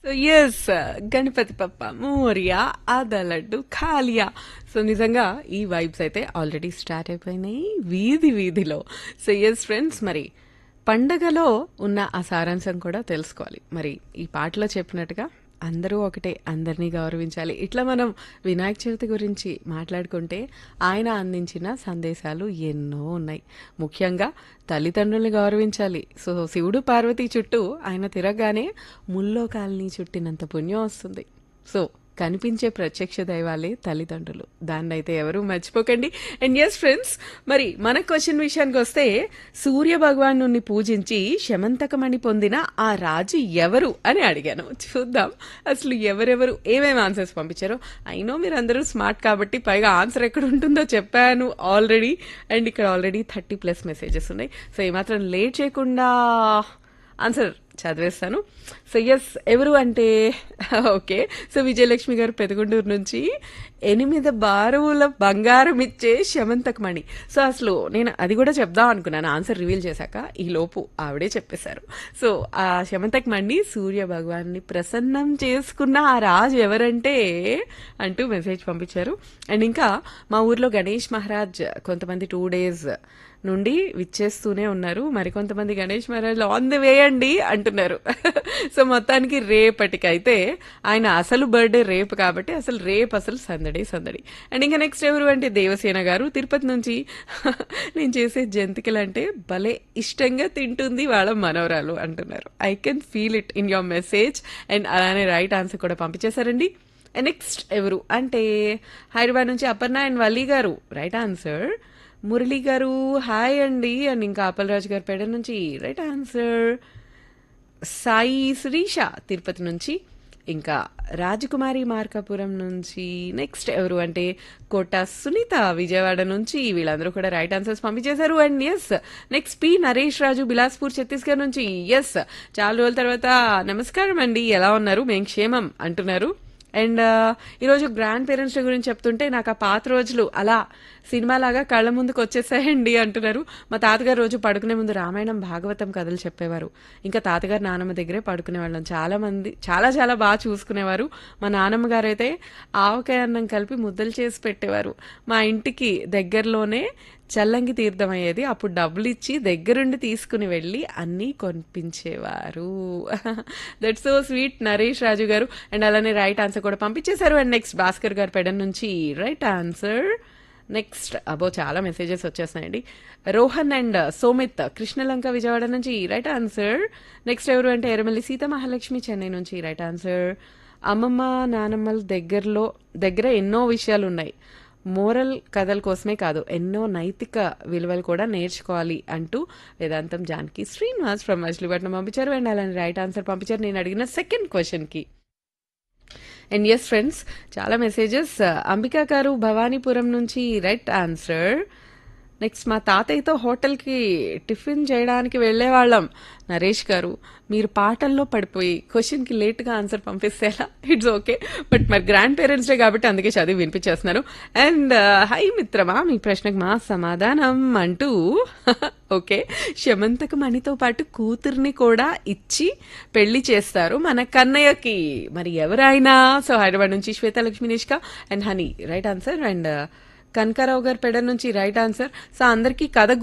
yes Ganapati పప్ప Morya అదలడ్డు ఖాలియా so నిజంగా ఈ వైబ్స్ అయితే ఆల్రెడీ స్టార్ట్ అయిపోయినాయి వీధి వీధిలో సో ఎస్ ఫ్రెండ్స్ మరి పండగలో ఉన్న ఆ సారాంశం కూడా తెలుసుకోవాలి మరి ఈ పాటలో చెప్పినట్టుగా అందరూ ఒకటే అందరినీ గౌరవించాలి ఇట్లా మనం వినాయక చవితి గురించి మాట్లాడుకుంటే ఆయన అందించిన సందేశాలు ఎన్నో ఉన్నాయి ముఖ్యంగా తల్లిదండ్రుల్ని గౌరవించాలి సో శివుడు పార్వతి చుట్టూ ఆయన తిరగగానే ముల్లోకాల్ని చుట్టినంత పుణ్యం వస్తుంది సో కనిపించే ప్రత్యక్ష దైవాలే తల్లిదండ్రులు దాన్ని అయితే ఎవరు మర్చిపోకండి అండ్ ఎస్ ఫ్రెండ్స్ మరి మన క్వశ్చన్ విషయానికి వస్తే సూర్య భగవాను పూజించి శమంతకమణి పొందిన ఆ రాజు ఎవరు అని అడిగాను చూద్దాం అసలు ఎవరెవరు ఏమేమి ఆన్సర్స్ పంపించారో అయినో మీరు అందరూ స్మార్ట్ కాబట్టి పైగా ఆన్సర్ ఎక్కడ ఉంటుందో చెప్పాను ఆల్రెడీ అండ్ ఇక్కడ ఆల్రెడీ థర్టీ ప్లస్ మెసేజెస్ ఉన్నాయి సో ఏమాత్రం లేట్ చేయకుండా ఆన్సర్ చదివేస్తాను సో ఎస్ ఎవరు అంటే ఓకే సో విజయలక్ష్మి గారు పెదగుండూరు నుంచి ఎనిమిది బారువుల బంగారం ఇచ్చే శమంతకమణి సో అసలు నేను అది కూడా చెప్దాం అనుకున్నాను ఆన్సర్ రివీల్ చేశాక ఈ లోపు ఆవిడే చెప్పేశారు సో ఆ శమంతకమణి సూర్య భగవాన్ని ప్రసన్నం చేసుకున్న ఆ రాజు ఎవరంటే అంటూ మెసేజ్ పంపించారు అండ్ ఇంకా మా ఊర్లో గణేష్ మహారాజ్ కొంతమంది టూ డేస్ నుండి విచ్చేస్తూనే ఉన్నారు మరికొంతమంది Ganesh Maharaj on the way అండి అంటున్నారు సో మొత్తానికి రేపటికైతే ఆయన అసలు బర్త్డే రేపు కాబట్టి అసలు రేపు అసలు సందడి సందడి అండ్ ఇంకా నెక్స్ట్ ఎవరు అంటే దేవసేన గారు తిరుపతి నుంచి నేను చేసే జంతికలు అంటే భలే ఇష్టంగా తింటుంది వాళ్ళ మనవరాలు అంటున్నారు I can feel it in your message and అలానే రైట్ ఆన్సర్ కూడా పంపించేశారండి నెక్స్ట్ ఎవరు అంటే హైదరాబాద్ నుంచి అపర్ణ అండ్ వల్లి గారు రైట్ ఆన్సర్ మురళి గారు హాయ్ అండి అండ్ ఇంకా అప్పలరాజు గారు పేడ నుంచి రైట్ ఆన్సర్ సాయి శ్రీష తిరుపతి నుంచి ఇంకా రాజకుమారి మార్కాపురం నుంచి నెక్స్ట్ ఎవరు అంటే కోట సునీత విజయవాడ నుంచి వీళ్ళందరూ కూడా రైట్ ఆన్సర్స్ పంపించేశారు and yes next P Naresh Raju Bilaspur Chhattisgarh నుంచి ఎస్ చాలా రోజుల తర్వాత నమస్కారం అండి ఎలా ఉన్నారు మేము క్షేమం అంటున్నారు అండ్ ఈరోజు గ్రాండ్ పేరెంట్స్ గురించి చెప్తుంటే నాకు ఆ పాత రోజులు అలా సినిమా లాగా కళ్ళ ముందుకు వచ్చేసాయండి అంటున్నారు మా తాతగారు రోజు పడుకునే ముందు రామాయణం భాగవతం కథలు చెప్పేవారు ఇంకా తాతగారు నానమ్మ దగ్గరే పడుకునే వాళ్ళం చాలా మంది చాలా చాలా బాగా చూసుకునేవారు మా నానమ్మ గారు అయితే ఆవకాయ అన్నం కలిపి ముద్దలు చేసి పెట్టేవారు మా ఇంటికి దగ్గరలోనే చల్లంగి తీర్థం అయ్యేది అప్పుడు డబ్బులు ఇచ్చి దగ్గరుండి తీసుకుని వెళ్ళి అన్నీ కొనిపించేవారు that so sweet Naresh Raju గారు అండ్ అలానే రైట్ ఆన్సర్ కూడా పంపించేశారు అండ్ నెక్స్ట్ భాస్కర్ గారు పెడన్ నుంచి రైట్ ఆన్సర్ నెక్స్ట్ అబో చాలా మెసేజెస్ వచ్చేస్తున్నాయండి రోహన్ అండ్ సోమిత్ కృష్ణలంక విజయవాడ నుంచి రైట్ ఆన్సర్ నెక్స్ట్ ఎవరు అంటే ఎరమల్లి సీత మహాలక్ష్మి చెన్నై నుంచి రైట్ ఆన్సర్ అమ్మమ్మ నానమ్మల దగ్గరలో దగ్గర ఎన్నో విషయాలు ఉన్నాయి మోరల్ కథల కోసమే కాదు ఎన్నో నైతిక విలువలు కూడా నేర్చుకోవాలి అంటూ వేదాంతం జానకి శ్రీనివాస్ ఫ్రమ్ మచిలీపట్నం పంపించారు అండ్ అలానే రైట్ ఆన్సర్ పంపించారు నేను అడిగిన సెకండ్ క్వశ్చన్కి అండ్ ఎస్ ఫ్రెండ్స్ చాలా మెసేజెస్ అంబికా గారు భవానీపురం నుంచి రైట్ ఆన్సర్ నెక్స్ట్ మా తాతయ్యతో హోటల్కి టిఫిన్ చేయడానికి వెళ్ళేవాళ్ళం నరేష్ గారు మీరు పాటల్లో పడిపోయి క్వశ్చన్కి లేట్గా ఆన్సర్ పంపిస్తేలా ఇట్స్ ఓకే బట్ మరి గ్రాండ్ పేరెంట్స్ డే కాబట్టి అందుకే చదివి వినిపించేస్తున్నాను అండ్ హై మిత్రమా మీ ప్రశ్నకు మా సమాధానం అంటూ ఓకే శమంతక మణితో పాటు కూతుర్ని కూడా ఇచ్చి పెళ్లి చేస్తారు మన కన్నయ్యకి మరి ఎవరైనా సో హైదరాబాద్ నుంచి Shweta Lakshmi Nishka and Honey right answer and Kanakarao garu పెడ నుంచి రైట్ ఆన్సర్ సో అందరికీ కథ